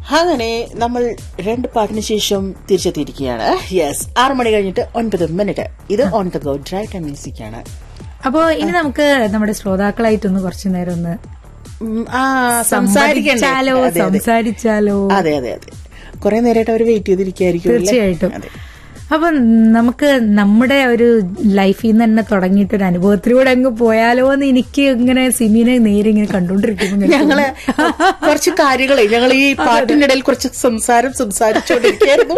അങ്ങനെ നമ്മൾ രണ്ട് പാട്ടിന് ശേഷം തിരിച്ചെത്തിയിരിക്കുകയാണ് യെസ് ആറ് മണി കഴിഞ്ഞിട്ട് ഒൻപത് മിനിറ്റ് ഇത് on the go drive time music ആണ് അപ്പോ ഇനി നമുക്ക് നമ്മുടെ ശ്രോതാക്കളായിട്ടൊന്ന് കുറച്ചു നേരം ഒന്ന് ഉം, ആ സംസാരിക്കണ്ടേ സംസാരിച്ചാലോ അതെ, അതെ. സംസാരിച്ചാലോ അതെ അതെ അതെ കുറെ നേരമായിട്ട് അവർ വെയിറ്റ് ചെയ്തിരിക്കുകയായിരിക്കും അല്ലേ? തീർച്ചയായിട്ടും അതെ. അപ്പൊ നമുക്ക് നമ്മുടെ ഒരു ലൈഫിൽ നിന്ന് തന്നെ തുടങ്ങിയിട്ട് ഒരു അനുഭവത്തിലൂടെ അങ്ങ് പോയാലോ എന്ന് എനിക്ക് ഇങ്ങനെ സിമിനെ നേരിങ്ങനെ കണ്ടോണ്ടിരിക്കുന്നു ഞങ്ങള് കുറച്ച് കാര്യങ്ങളെ ഞങ്ങൾ ഈ പാട്ടിന്റെ ഇടയിൽ കുറച്ച് സംസാരം സംസാരിച്ചുകൊണ്ടിരിക്കുകയായിരുന്നു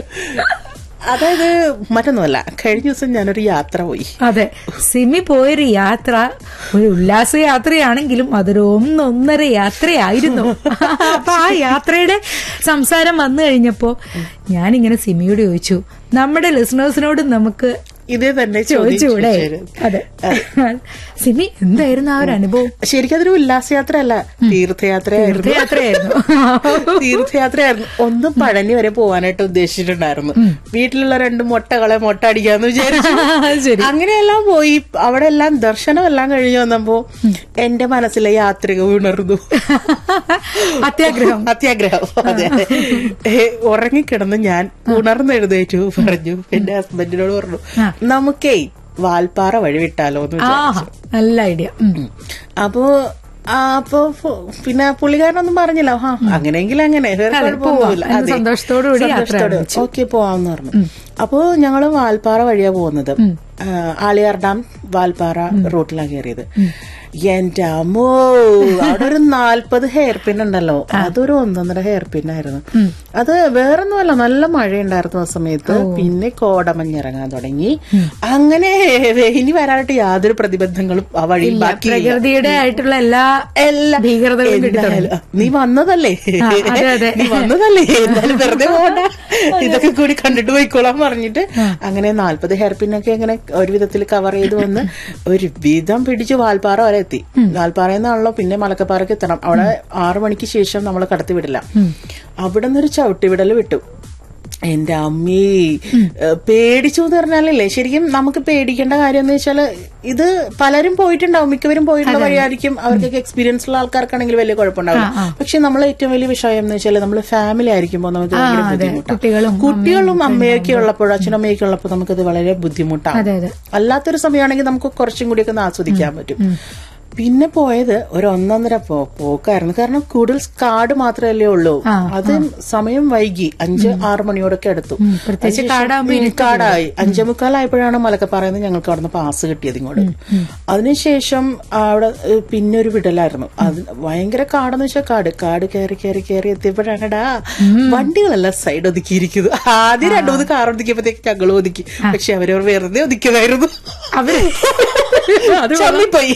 അതായത് മറ്റൊന്നുമല്ല കഴിഞ്ഞ ദിവസം ഞാനൊരു യാത്ര പോയി അതെ സിമി പോയൊരു യാത്ര ഒരു ഉല്ലാസ യാത്രയാണെങ്കിലും അതൊരു ഒന്നൊന്നര യാത്രയായിരുന്നു അപ്പൊ ആ യാത്രയുടെ സംസാരം വന്നു കഴിഞ്ഞപ്പോ ഞാനിങ്ങനെ സിമിയോട് ചോദിച്ചു നമ്മുടെ ലിസണേഴ്സിനോട് നമുക്ക് ഇതേ തന്നെ ചോദിച്ചുകൂടെ ചോദിച്ചു അതെ സിമി എന്തായിരുന്നു ആ ഒരു അനുഭവം ശരിക്കും അതൊരു ഉല്ലാസയാത്രയല്ല തീർത്ഥയാത്രയായിരുന്നു തീർത്ഥയാത്രയായിരുന്നു തീർത്ഥയാത്രയായിരുന്നു ഒന്നും പഴനി വരെ പോവാനായിട്ട് ഉദ്ദേശിച്ചിട്ടുണ്ടായിരുന്നു വീട്ടിലുള്ള രണ്ട് മുട്ടകളെ മുട്ട അടിക്കാന്ന് വിചാരിച്ചു ശരി അങ്ങനെയെല്ലാം പോയി അവിടെ എല്ലാം ദർശനം എല്ലാം കഴിഞ്ഞു വന്നപ്പോ എന്റെ മനസ്സിലെ യാത്രിക ഉണർന്നു അത്യാഗ്രഹം അത്യാഗ്രഹം അതെ അതെ ഏ, ഉറങ്ങിക്കിടന്ന് ഞാൻ ഉണർന്നെഴുന്നേറ്റു പറഞ്ഞു എന്റെ ഹസ്ബൻഡിനോട് പറഞ്ഞു ആ. നമുക്കേ വാൽപ്പാറ വഴി വിട്ടാലോ എന്ന് വിചാരിച്ചു ആഹാ നല്ല ഐഡിയ അപ്പോ ആ, അപ്പൊ ഫു- പിന്നെ പുള്ളിക്കാരനൊന്നും പറഞ്ഞില്ല ആ അങ്ങനെയെങ്കിൽ അങ്ങനെ വേറെ കുഴപ്പമൊന്നുമില്ല പോവാം. എന്ന് സന്തോഷത്തോടു കൂടി യാത്ര ആരംഭിച്ചു. ഓക്കെ പോവാന്ന് പറഞ്ഞു അപ്പോ ഞങ്ങള് വാൽപ്പാറ വഴിയാ പോകുന്നത് ആ, ആളിയാർ ഡാം വാൽപ്പാറ റൂട്ടിലാണ് കയറിയത് എന്റെ അമ്മോ അവിടെ ഒരു നാൽപ്പത് ഹെയർ പിൻ ഉണ്ടല്ലോ അതൊരു ഒന്നൊന്നര ഹെയർ പിൻ ആയിരുന്നു അത് വേറൊന്നുമല്ല നല്ല മഴയുണ്ടായിരുന്നു ആ സമയത്ത് പിന്നെ കോടമഞ്ഞിറങ്ങാൻ തുടങ്ങി അങ്ങനെ ഇനി വരാനായിട്ട് യാതൊരു പ്രതിബന്ധങ്ങളും ആ വഴിയിൽ ബാക്കി പ്രകൃതിയുടെ ആയിട്ടുള്ള എല്ലാ എല്ലാ ഭീകരതകളും കിട്ടി തുടങ്ങി. എന്തായാലും, നീ വന്നതല്ലേ ആ, അതെ, അതെ. നീ വന്നതല്ലേ എന്തായാലും വെറുതെ പോകണ്ട ഇതൊക്കെ കൂടി കണ്ടിട്ട് പോയിക്കോളാൻ പറഞ്ഞിട്ട് അങ്ങനെ നാല്പത് ഹെയർ പിന്നൊക്കെ ഇങ്ങനെ ഒരു വിധത്തിൽ കവർ ചെയ്ത് വന്ന് ഒരു വിധം പിടിച്ച് വാൽപ്പാറ വരെ എത്തി വാൽപ്പാറയിൽ നിന്നാണല്ലോ പിന്നെ മലക്കപ്പാറയ്ക്ക് എത്തണം അവിടെ ആറു മണിക്ക് ശേഷം നമ്മൾ കടത്തി വിടില്ല അവിടെ നിന്നൊരു ചവിട്ടിവിടൽ വിട്ടു എന്റെ അമ്മേ ഏഹ് പേടിച്ചു എന്ന് പറഞ്ഞാലല്ലേ ശരിക്കും നമുക്ക് പേടിക്കേണ്ട കാര്യം എന്ന് വെച്ചാല് ഇത് പലരും പോയിട്ടുണ്ടാവും മിക്കവരും പോയിട്ടുള്ള വഴിയായിരിക്കും അവർക്കൊക്കെ എക്സ്പീരിയൻസ് ഉള്ള ആൾക്കാർക്കാണെങ്കിൽ വലിയ കുഴപ്പമുണ്ടാവില്ല പക്ഷെ നമ്മൾ ഏറ്റവും വലിയ വിഷയം എന്ന് വെച്ചാൽ നമ്മൾ ഫാമിലി ആയിരിക്കുമ്പോൾ നമുക്ക് ഭയങ്കര ബുദ്ധിമുട്ടാണ് കുട്ടികളും കുട്ടികളും അമ്മയൊക്കെ ഉള്ളപ്പോൾ അച്ഛനും അമ്മയൊക്കെ ഉള്ളപ്പോൾ നമുക്കത് വളരെ ബുദ്ധിമുട്ടാണ് അതെ അതെ അല്ലാത്തൊരു സമയമാണെങ്കിൽ നമുക്ക് കുറച്ചും കൂടിയൊക്കെ ഒന്ന് ആസ്വദിക്കാൻ പറ്റും പിന്നെ പോയത് ഒരു ഒന്നൊന്നര പോ പോക്കായിരുന്നു കാരണം കൂടുതൽ കാട് മാത്രമല്ലേ ഉള്ളൂ ആ, അത് സമയം വൈകി അഞ്ച് ആറ് മണിയോടൊക്കെ എടുത്തു പ്രത്യേകിച്ച് അതിനുശേഷം കാടാകുമ്പോ ഉം, കാടായി അഞ്ചേ മുക്കാലായപ്പോഴാണ് മലക്കപ്പാറയിൽ ഞങ്ങൾക്ക് അവിടുന്ന് പാസ് കിട്ടിയത് ഇങ്ങോട്ട് അതിനുശേഷം അവിടെ ഏഹ്, പിന്നെ ഒരു വിടലായിരുന്നു അത് ഭയങ്കര കാടെന്ന് വെച്ചാൽ കാട് കാട് കയറി കയറി കയറി എത്തിയപ്പോഴാണടാ വണ്ടികളെല്ലാം സൈഡ് ഒതുക്കിയിരിക്കുന്നു ആദ്യം രണ്ടു മൂന്ന് കാർ ഒതുക്കിയപ്പോഴത്തേക്ക് ഞങ്ങൾ ഒതുക്കി പക്ഷെ അവരവർ വെറുതെ ഒതുക്കിയതായിരുന്നു അവര് അത് ചമ്മിപ്പോയി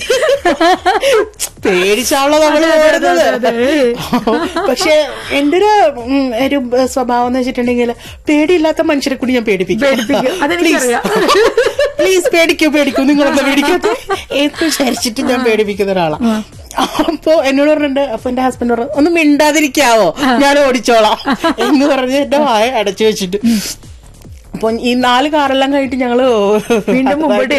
പേടിച്ചാണല്ലോ നമ്മള് പോരുന്നത് പക്ഷെ എന്റെ ഒരു ഉം, ഒരു സ്വഭാവം എന്ന് വെച്ചിട്ടുണ്ടെങ്കിൽ പേടിയില്ലാത്ത മനുഷ്യരെ കൂടി ഞാൻ പേടിപ്പിക്കും പേടിപ്പിക്കും. അതെനിക്കറിയാം. പ്ലീസ് പേടിക്കൂ പേടിക്കൂ നിങ്ങളൊന്ന് പേടിക്കാത്ത ഏത് വിചാരിച്ചിട്ട് ഞാൻ പേടിപ്പിക്കുന്ന ഒരാളാണ് അപ്പൊ എന്നോട് പറഞ്ഞിട്ട് അപ്പൊ എന്റെ ഹസ്ബൻഡ് പറഞ്ഞു ഒന്ന് മിണ്ടാതിരിക്കാവോ ഞാൻ ഓടിച്ചോളാം എന്ന് പറഞ്ഞ് എന്റെ വായ അടച്ചു വെച്ചിട്ട് അപ്പൊ ഈ നാല് കാറെല്ലാം കഴിഞ്ഞിട്ട് ഞങ്ങള് വീണ്ടും മുമ്പോട്ട്